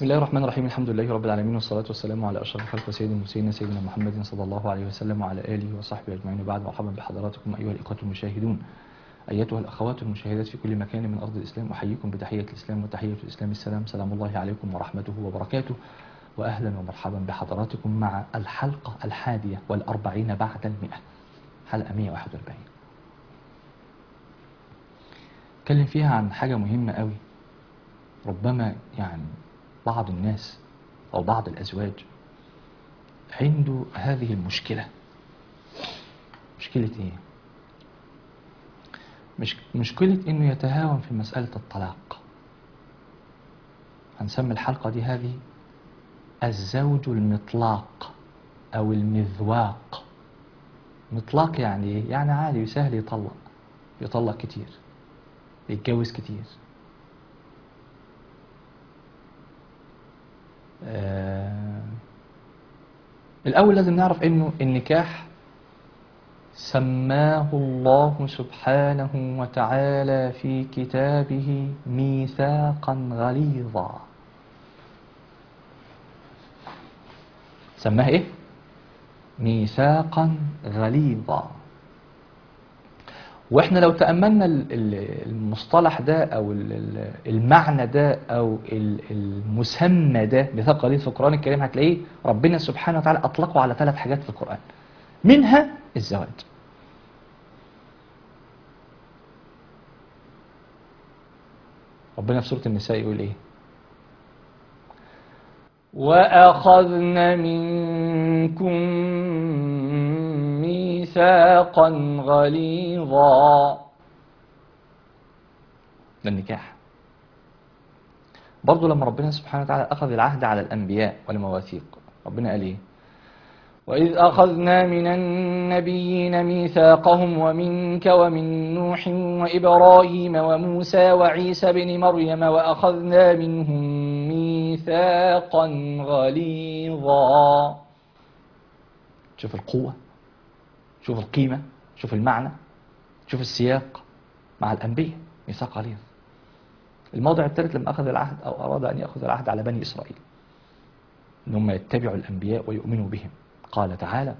بسم الله الرحمن الرحيم الحمد لله رب العالمين والصلاة والسلام على أشرف الخلق وسيد المرسلين سيدنا محمد صلى الله عليه وسلم وعلى آله وصحبه أجمعين وبعد مرحبا بحضراتكم أيها الإخوة المشاهدون أيتها الأخوات المشاهدات في كل مكان من أرض الإسلام أحييكم بتحية الإسلام وتحية الإسلام السلام سلام الله عليكم ورحمته وبركاته وأهلا ومرحبا بحضراتكم مع الحلقة الحادية والأربعين بعد المئة حلقة 141 اتكلم فيها عن حاجة مهمة قوي ربما يعني بعض الناس أو بعض الأزواج عنده هذه المشكلة مشكلة إيه؟ مش مشكلة إنه يتهاون في مسألة الطلاق هنسمي الحلقة دي هذه الزوج المطلاق أو المذواق مطلاق يعني إيه؟ يعني عادي سهل يطلق يطلق كتير يتجوز كتير آه الأول لازم نعرف إنه النكاح سماه الله سبحانه وتعالى في كتابه ميثاقا غليظا سماه إيه؟ ميثاقا غليظا واحنا لو تأملنا المصطلح ده او المعنى ده او المسمى ده ميثاق غليظ في القرآن الكريم هتلاقيه ربنا سبحانه وتعالى اطلقه على ثلاث حاجات في القرآن منها الزواج ربنا في سورة النساء يقول ايه وأخذن منكم ميثاقا غليظا ده النكاح برضو لما ربنا سبحانه وتعالى أخذ العهد على الأنبياء والمواثيق ربنا قال إيه وإذ أخذنا من النبيين ميثاقهم ومنك ومن نوح وإبراهيم وموسى وعيسى بن مريم وأخذنا منهم ميثاقا غليظا شوف القوة شوف القيمة شوف المعنى شوف السياق مع الأنبياء ميثاق غليظ الموضع الثالث لما أخذ العهد أو أراد أن يأخذ العهد على بني إسرائيل أن هم يتبعوا الأنبياء ويؤمنوا بهم قال تعالى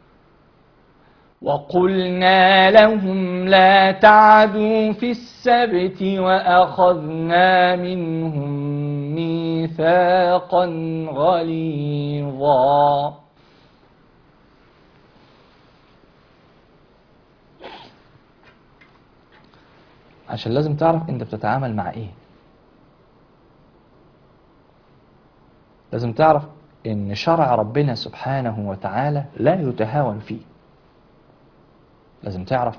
وقلنا لهم لا تعدوا في السبت وأخذنا منهم ميثاقا غليظا عشان لازم تعرف انت بتتعامل مع ايه لازم تعرف ان شرع ربنا سبحانه وتعالى لا يتهاون فيه لازم تعرف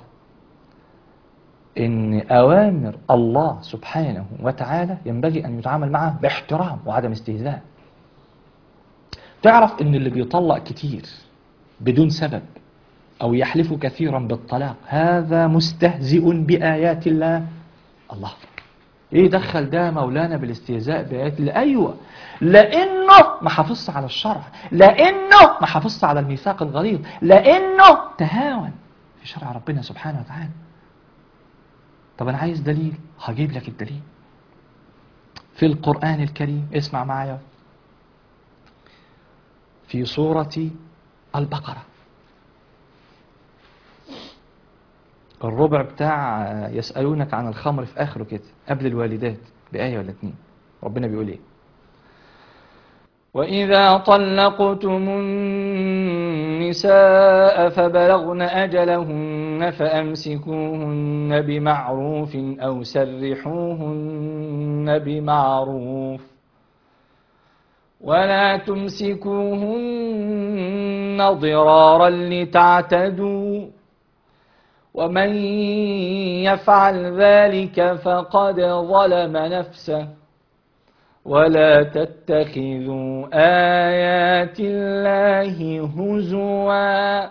ان اوامر الله سبحانه وتعالى ينبغي ان يتعامل معها باحترام وعدم استهزاء تعرف ان اللي بيطلق كتير بدون سبب او يحلف كثيرا بالطلاق هذا مستهزئ بايات الله الله ايه دخل ده مولانا بالاستهزاء بايات الله ايوه لانه ما حافظش على الشرع لانه ما حافظش على الميثاق الغليظ لانه تهاون في شرع ربنا سبحانه وتعالى طب انا عايز دليل هجيب لك الدليل في القرآن الكريم اسمع معايا في سورة البقرة الربع بتاع يسألونك عن الخمر في آخره كده قبل الوالدات بآية ولا اتنين ربنا بيقول ايه وإذا طلقتم النساء فبلغن أجلهن فأمسكوهن بمعروف أو سرحوهن بمعروف ولا تمسكوهن ضرارا لتعتدوا ومن يفعل ذلك فقد ظلم نفسه ولا تتخذوا آيات الله هزوا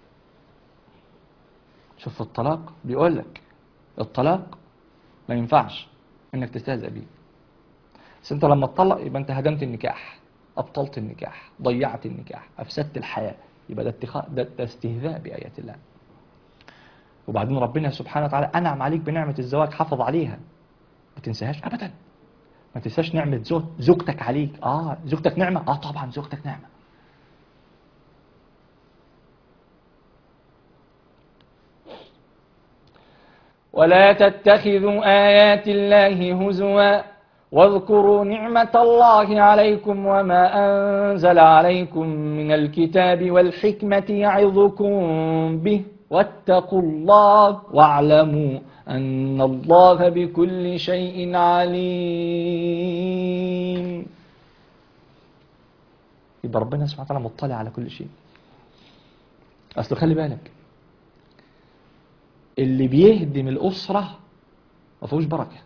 شوف الطلاق بيقول لك الطلاق ما ينفعش انك تستهزأ بيه بس انت لما تطلق يبقى انت هدمت النكاح ابطلت النكاح ضيعت النكاح افسدت الحياة يبقى ده, اتخاذ ده, ده استهزاء بآيات الله وبعدين ربنا سبحانه وتعالى أنعم عليك بنعمة الزواج حافظ عليها ما تنساهاش أبدا ما تنساش نعمة زوج زوجتك عليك اه زوجتك نعمة اه طبعا زوجتك نعمة ولا تتخذوا آيات الله هزوا واذكروا نعمة الله عليكم وما أنزل عليكم من الكتاب والحكمة يعظكم به واتقوا الله واعلموا أن الله بكل شيء عليم يبقى ربنا سبحانه وتعالى مطلع على كل شيء أصل خلي بالك اللي بيهدم الأسرة ما فيهوش بركة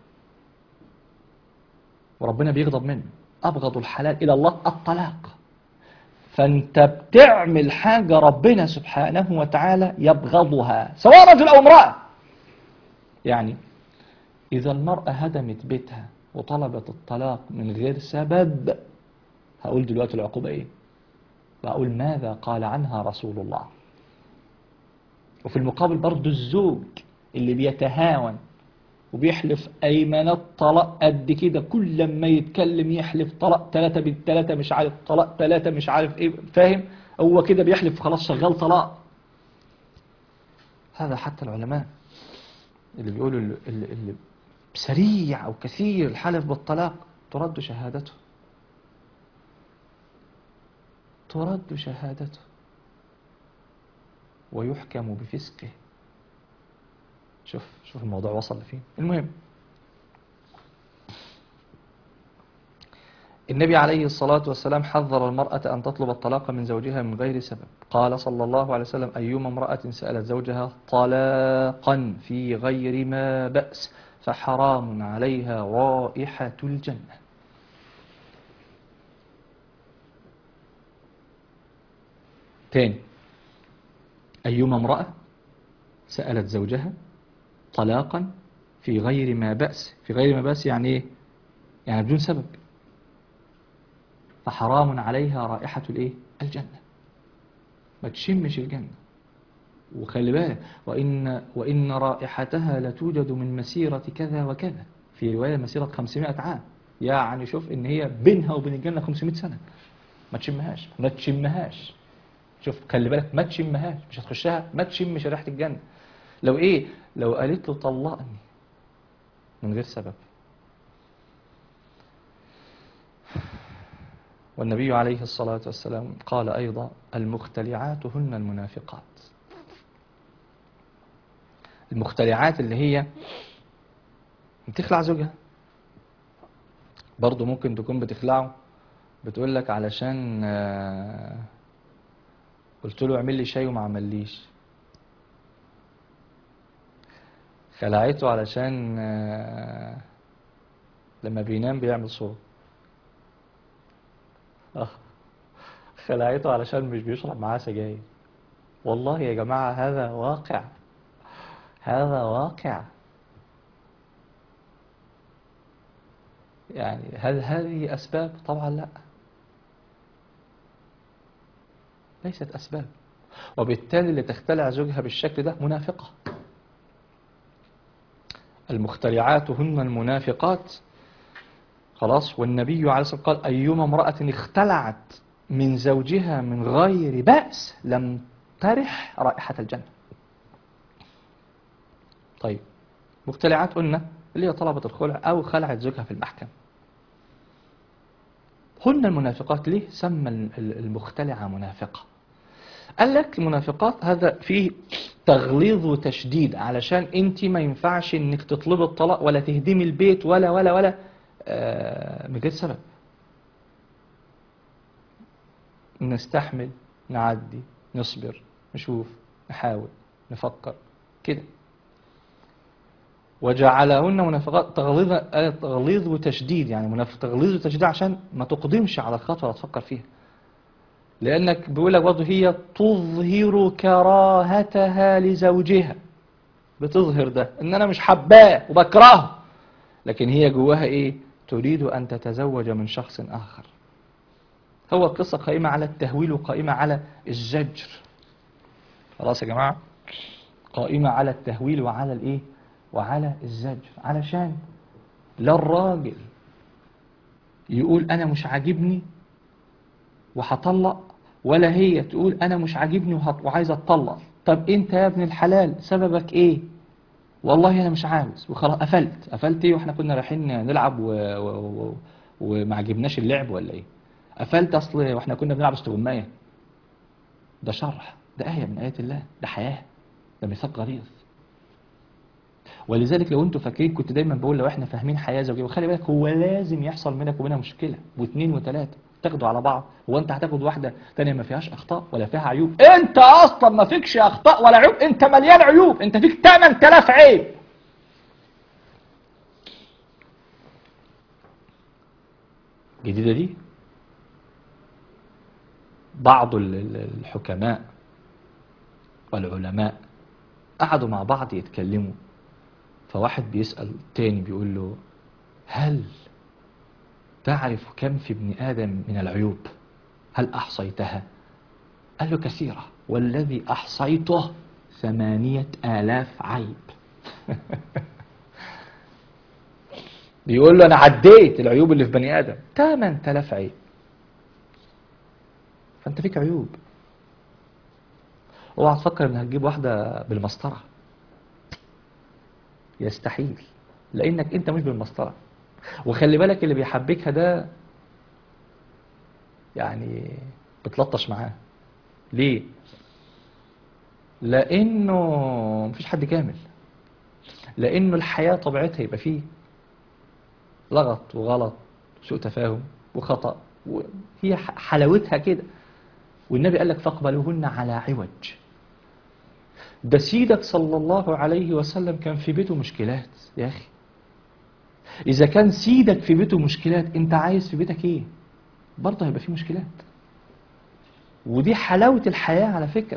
وربنا بيغضب منه أبغض الحلال إلى الله الطلاق فأنت بتعمل حاجة ربنا سبحانه وتعالى يبغضها سواء رجل أو امرأة يعني إذا المرأة هدمت بيتها وطلبت الطلاق من غير سبب هقول دلوقتي العقوبة إيه بقول ماذا قال عنها رسول الله وفي المقابل برضو الزوج اللي بيتهاون وبيحلف أيمانات طلاق قد كده كل لما يتكلم يحلف طلاق ثلاثة بالثلاثة مش عارف طلاق ثلاثة مش عارف ايه فاهم هو كده بيحلف خلاص شغال طلاق هذا حتى العلماء اللي بيقولوا اللي, اللي, اللي سريع أو كثير الحلف بالطلاق ترد شهادته ترد شهادته ويحكم بفسقه شوف شوف الموضوع وصل لفين المهم النبي عليه الصلاة والسلام حذر المرأة أن تطلب الطلاق من زوجها من غير سبب قال صلى الله عليه وسلم أيما امرأة سألت زوجها طلاقا في غير ما بأس فحرام عليها رائحة الجنة تاني أيما امرأة سألت زوجها طلاقا في غير ما بأس في غير ما بأس يعني ايه يعني بدون سبب فحرام عليها رائحة الايه الجنة ما تشمش الجنة وخلي بالك وإن, وإن رائحتها لتوجد من مسيرة كذا وكذا في رواية مسيرة 500 عام يعني شوف إن هي بينها وبين الجنة 500 سنة ما تشمهاش ما تشمهاش شوف خلي بالك ما تشمهاش مش هتخشها ما تشمش ريحة الجنة لو ايه لو قالت له طلقني من غير سبب والنبي عليه الصلاة والسلام قال أيضا المختلعات هن المنافقات المختلعات اللي هي بتخلع زوجها برضه ممكن تكون بتخلعه بتقول لك علشان آه، قلت له اعمل لي شاي وما عمليش خلعته علشان آه، لما بينام بيعمل صوت آه. خلعته علشان مش بيشرب معاه سجاير والله يا جماعة هذا واقع هذا واقع يعني هل هذه أسباب؟ طبعا لا ليست أسباب وبالتالي اللي تختلع زوجها بالشكل ده منافقة المختلعات هن المنافقات خلاص والنبي عليه الصلاة والسلام قال أيما امرأة اختلعت من زوجها من غير بأس لم ترح رائحة الجنة طيب مختلعات قلنا اللي هي طلبت الخلع أو خلعت زوجها في المحكمة هن المنافقات ليه سمى المختلعة منافقة قال لك المنافقات هذا فيه تغليظ وتشديد علشان انت ما ينفعش انك تطلب الطلاق ولا تهدمي البيت ولا ولا ولا آه، من غير سبب نستحمل نعدي نصبر نشوف نحاول نفكر كده وجعلهن منافقات تغليظ آية تغليظ وتشديد يعني منافق تغليظ وتشديد عشان ما تقدمش على الخطوة ولا تفكر فيها لأنك بيقول لك برضه هي تظهر كراهتها لزوجها بتظهر ده إن أنا مش حباه وبكرهه لكن هي جواها إيه تريد أن تتزوج من شخص آخر هو القصة قائمة على التهويل وقائمة على الزجر خلاص يا جماعة قائمة على التهويل وعلى الإيه وعلى الزجر علشان لا الراجل يقول انا مش عاجبني وهطلق ولا هي تقول انا مش عاجبني وهط- وعايزه اتطلق طب انت يا ابن الحلال سببك ايه والله انا مش عاوز وخلاص قفلت قفلت ايه واحنا كنا رايحين نلعب و... و... و... وما عجبناش اللعب ولا ايه قفلت اصل واحنا كنا بنلعب استغمايه ده شرح ده آية من آيات الله ده حياة ده ميثاق غليظ ولذلك لو انتوا فاكرين كنت دايما بقول لو احنا فاهمين حياة زوجية وخلي بالك هو لازم يحصل منك وبينها مشكلة واثنين وثلاثة تاخدوا على بعض هو انت هتاخد واحدة تانية ما فيهاش اخطاء ولا فيها عيوب انت اصلا ما فيكش اخطاء ولا عيوب انت مليان عيوب انت فيك 8000 عيب جديدة دي بعض ال- ال- الحكماء والعلماء قعدوا مع بعض يتكلموا فواحد بيسأل تاني بيقول له هل تعرف كم في ابن آدم من العيوب هل أحصيتها قال له كثيرة والذي أحصيته ثمانية آلاف عيب بيقول له أنا عديت العيوب اللي في بني آدم 8000 عيب فأنت فيك عيوب اوعى تفكر انك هتجيب واحدة بالمسطرة يستحيل لانك انت مش بالمسطرة وخلي بالك اللي بيحبكها ده يعني بتلطش معاه ليه لانه مفيش حد كامل لانه الحياة طبيعتها يبقى فيه لغط وغلط سوء تفاهم وخطأ وهي ح- حلاوتها كده والنبي قال لك فاقبلوهن على عوج ده سيدك صلى الله عليه وسلم كان في بيته مشكلات يا أخي إذا كان سيدك في بيته مشكلات أنت عايز في بيتك إيه برضه هيبقى فيه مشكلات ودي حلاوة الحياة على فكرة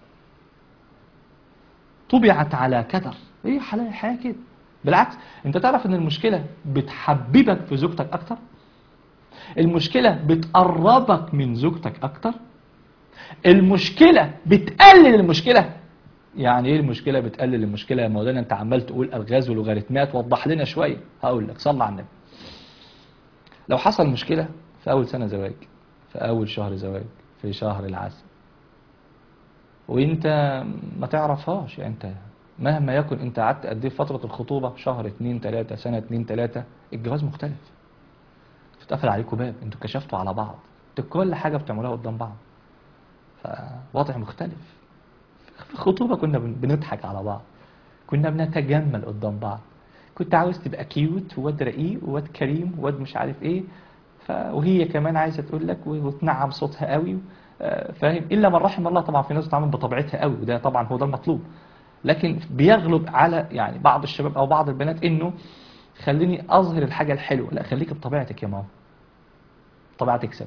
طبعت على كدر ايه حلاوة الحياة كده بالعكس انت تعرف ان المشكلة بتحببك في زوجتك اكتر المشكلة بتقربك من زوجتك اكتر المشكلة بتقلل المشكلة يعني ايه المشكلة بتقلل المشكلة يا مولانا انت عمال تقول الغاز ولوغاريتمات وضح لنا شوية هقول لك صلى على النبي لو حصل مشكلة في اول سنة زواج في اول شهر زواج في شهر العسل وانت ما تعرفهاش يعني انت مهما يكن انت قعدت قد ايه في فترة الخطوبة شهر اتنين تلاتة سنة اتنين تلاتة الجواز مختلف تتقفل عليكم باب انتوا كشفتوا على بعض انتوا كل حاجة بتعملوها قدام بعض فوضع مختلف في الخطوبة كنا بن- بنضحك على بعض كنا بنتجمل قدام بعض كنت عاوز تبقى كيوت وواد رقيق وواد كريم وواد مش عارف ايه ف... وهي كمان عايزة تقول لك و- وتنعم صوتها قوي آه، فاهم الا من رحم الله طبعا في ناس بتتعامل بطبيعتها قوي وده طبعا هو ده المطلوب لكن بيغلب على يعني بعض الشباب او بعض البنات انه خليني اظهر الحاجة الحلوة لا خليك بطبيعتك يا ماما طبيعة تكسب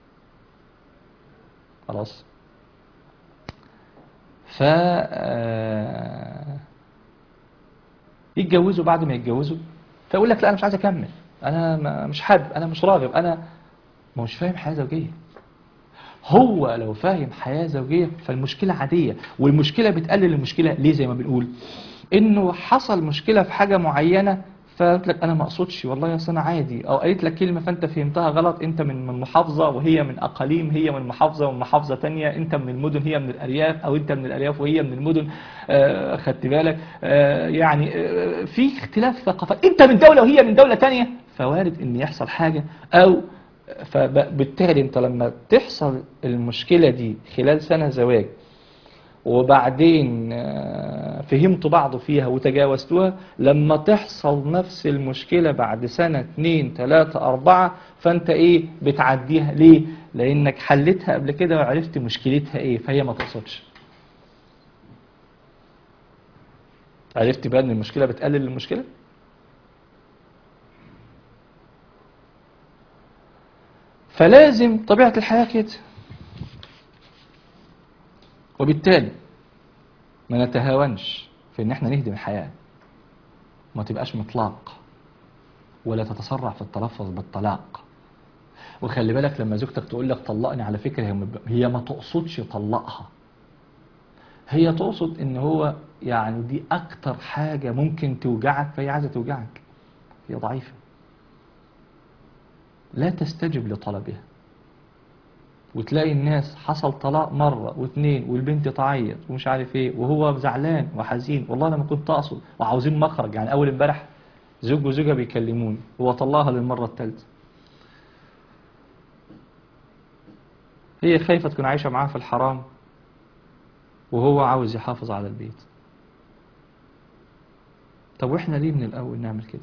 خلاص ف آه، يتجوزوا بعد ما يتجوزوا فيقول لك لا انا مش عايز اكمل انا ما- مش حابب انا مش راغب انا ما مش فاهم حياه زوجيه هو لو فاهم حياه زوجيه فالمشكله عاديه والمشكله بتقلل المشكله ليه زي ما بنقول انه حصل مشكله في حاجه معينه فقلت لك انا ما اقصدش والله اصل انا عادي او قالت لك كلمه فانت فهمتها غلط انت من من محافظه وهي من اقاليم هي من محافظه ومن محافظه تانية انت من المدن هي من الارياف او انت من الارياف وهي من المدن آه خدت بالك آه يعني آه في اختلاف ثقافات انت من دوله وهي من دوله تانية فوارد ان يحصل حاجه او فبالتالي انت لما تحصل المشكله دي خلال سنه زواج وبعدين آه، فهمتوا بعض فيها وتجاوزتوها لما تحصل نفس المشكلة بعد سنة اتنين تلاتة أربعة فأنت إيه بتعديها ليه؟ لأنك حلتها قبل كده وعرفت مشكلتها إيه فهي ما تقصدش عرفت بقى إن المشكلة بتقلل المشكلة؟ فلازم طبيعة الحياة كده وبالتالي ما نتهاونش في ان احنا نهدم الحياة ما تبقاش مطلق ولا تتسرع في التلفظ بالطلاق وخلي بالك لما زوجتك تقول لك طلقني على فكرة هي ما- هي ما تقصدش طلقها هي تقصد ان هو يعني دي اكتر حاجة ممكن توجعك فهي عايزة توجعك هي ضعيفة لا تستجب لطلبها وتلاقي الناس حصل طلاق مرة واثنين والبنت تعيط ومش عارف ايه وهو زعلان وحزين والله انا ما كنت اقصد وعاوزين مخرج يعني اول امبارح زوج وزوجها بيكلموني هو طلقها للمرة الثالثة هي خايفة تكون عايشة معاه في الحرام وهو عاوز يحافظ على البيت طب واحنا ليه من الاول نعمل كده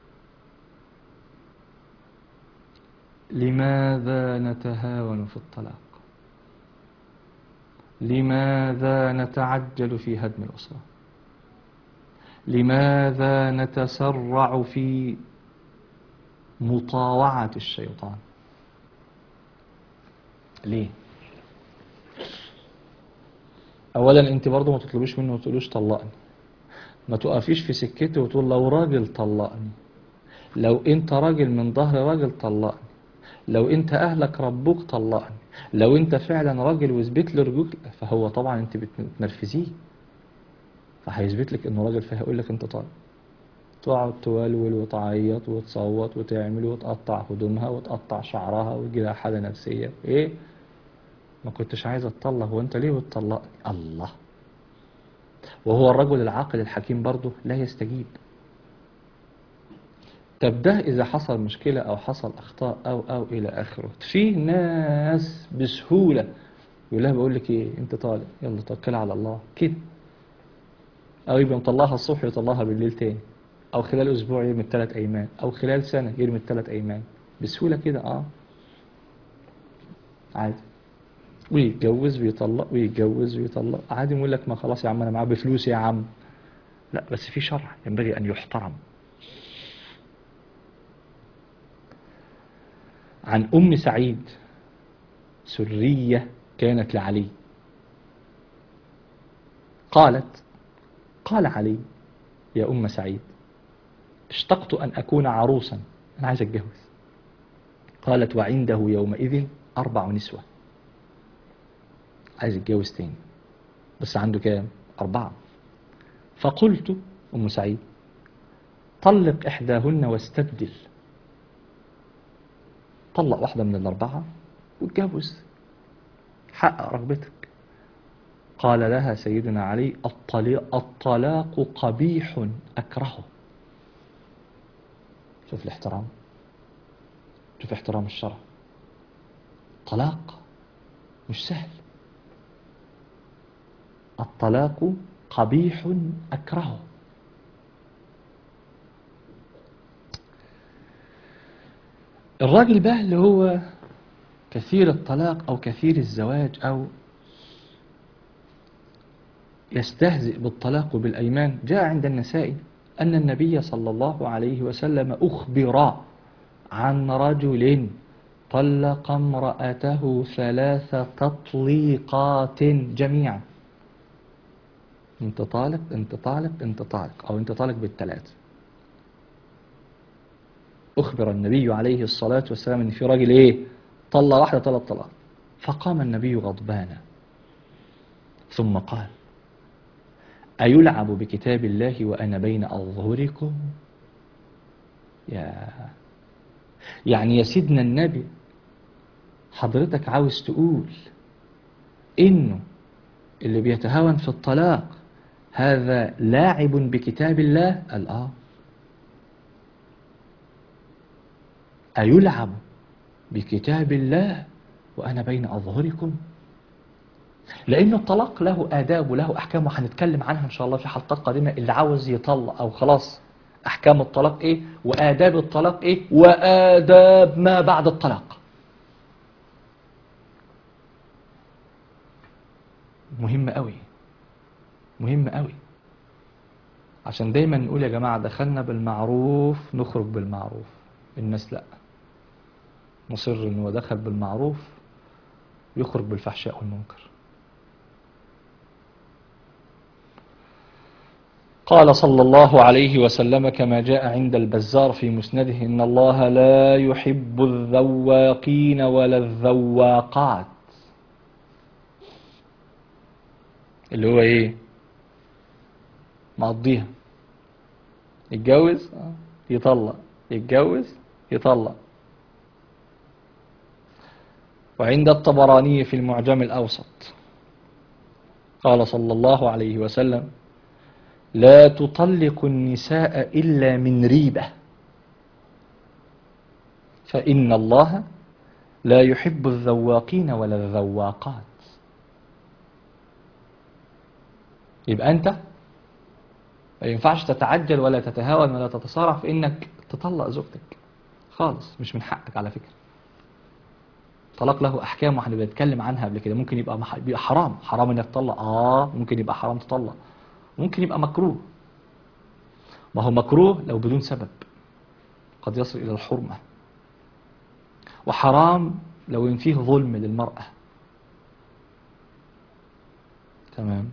لماذا نتهاون في الطلاق لماذا نتعجل في هدم الأسرة لماذا نتسرع في مطاوعة الشيطان ليه اولا انت برضه ما تطلبيش منه وتقولوش طلقني ما تقفيش في سكته وتقول لو راجل طلقني لو انت راجل من ظهر راجل طلقني لو انت اهلك ربوك طلقني لو انت فعلا راجل وثبت له رجوك فهو طبعا انت بتنرفزيه فهيثبت لك انه راجل فهيقول لك انت طالق تقعد تولول وتعيط وتصوت وتعمل وتقطع هدومها وتقطع شعرها ويجي لها حاله نفسيه ايه ما كنتش عايز اتطلق وانت ليه بتطلقني الله وهو الرجل العاقل الحكيم برضه لا يستجيب طب ده إذا حصل مشكلة أو حصل أخطاء أو أو إلى آخره في ناس بسهولة يقول لها بقول لك إيه أنت طالق يلا توكل على الله كده أو يبقى مطلعها الصبح يطلعها بالليل تاني أو خلال أسبوع يرمي الثلاث أيمان أو خلال سنة يرمي الثلاث أيمان بسهولة كده أه عادي ويتجوز ويطلق ويتجوز ويطلق عادي يقول لك ما خلاص يا عم أنا معاه بفلوس يا عم لا بس في شرع ينبغي أن يحترم عن أم سعيد سرية كانت لعلي قالت قال علي يا أم سعيد اشتقت أن أكون عروسا أنا عايز أتجوز قالت وعنده يومئذ أربع نسوة عايز يتجوز تاني بس عنده كام أربعة فقلت أم سعيد طلق إحداهن واستبدل طلق واحدة من الأربعة واتجوز حقق رغبتك قال لها سيدنا علي الطلاق, الطلاق قبيح أكرهه شوف الاحترام شوف احترام الشرع طلاق مش سهل الطلاق قبيح أكرهه الراجل بقى اللي هو كثير الطلاق أو كثير الزواج أو يستهزئ بالطلاق بالأيمان جاء عند النسائي أن النبي صلى الله عليه وسلم أخبر عن رجل طلق امرأته ثلاث تطليقات جميعا انت طالق انت طالق انت طالق او انت طالق بالثلاث أخبر النبي عليه الصلاة والسلام أن في راجل إيه طلع واحدة ثلاث طلاق فقام النبي غضبانا ثم قال أيلعب بكتاب الله وأنا بين أظهركم يا يعني يا سيدنا النبي حضرتك عاوز تقول إنه اللي بيتهاون في الطلاق هذا لاعب بكتاب الله قال آه أيلعب بكتاب الله وأنا بين أظهركم لأن الطلاق له آداب وله أحكام وهنتكلم عنها إن شاء الله في حلقات قادمة اللي عاوز يطلق أو خلاص أحكام الطلاق إيه وآداب الطلاق إيه وآداب ما بعد الطلاق مهم قوي مهم قوي عشان دايما نقول يا جماعة دخلنا بالمعروف نخرج بالمعروف الناس لأ مصر ان هو دخل بالمعروف يخرج بالفحشاء والمنكر قال صلى الله عليه وسلم كما جاء عند البزار في مسنده إن الله لا يحب الذواقين ولا الذواقات اللي هو ايه مقضيها يتجوز يطلق يتجوز يطلق وعند الطبراني في المعجم الأوسط قال صلى الله عليه وسلم لا تطلق النساء إلا من ريبة فإن الله لا يحب الذواقين ولا الذواقات يبقى أنت ما ينفعش تتعجل ولا تتهاون ولا تتصارع في إنك تطلق زوجتك خالص مش من حقك على فكرة طلاق له أحكام واحنا بنتكلم عنها قبل كده ممكن يبقى, مح... يبقى حرام حرام إنك تطلق آه ممكن يبقى حرام تطلق ممكن يبقى مكروه ما هو مكروه لو بدون سبب قد يصل إلى الحرمة وحرام لو إن فيه ظلم للمرأة تمام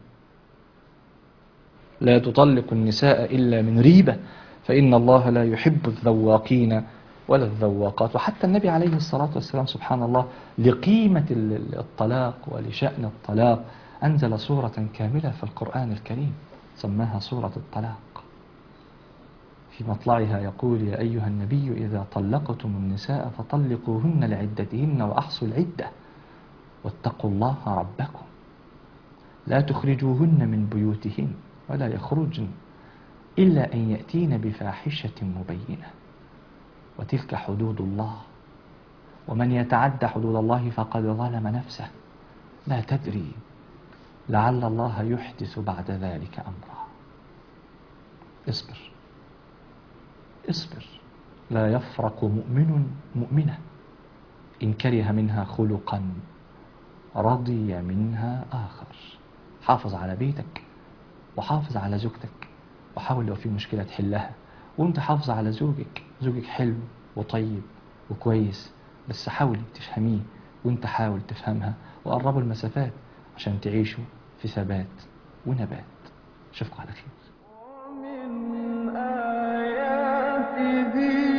لا تطلق النساء إلا من ريبة فإن الله لا يحب الذواقين ولا الذواقات وحتى النبي عليه الصلاة والسلام سبحان الله لقيمة الطلاق ولشأن الطلاق أنزل سورة كاملة في القرآن الكريم سماها سورة الطلاق في مطلعها يقول يا أيها النبي إذا طلقتم النساء فطلقوهن لعدتهن وأحصوا العدة واتقوا الله ربكم لا تخرجوهن من بيوتهن ولا يخرجن إلا أن يأتين بفاحشة مبينة وتلك حدود الله ومن يتعد حدود الله فقد ظلم نفسه لا تدري لعل الله يحدث بعد ذلك أمرا اصبر اصبر لا يفرق مؤمن مؤمنة إن كره منها خلقا رضي منها آخر حافظ على بيتك وحافظ على زوجتك وحاول لو في مشكلة تحلها وانت حافظ على زوجك زوجك حلو وطيب وكويس بس حاولي تفهميه وانت حاول تفهمها وقربوا المسافات عشان تعيشوا في ثبات ونبات اشوفكم على خير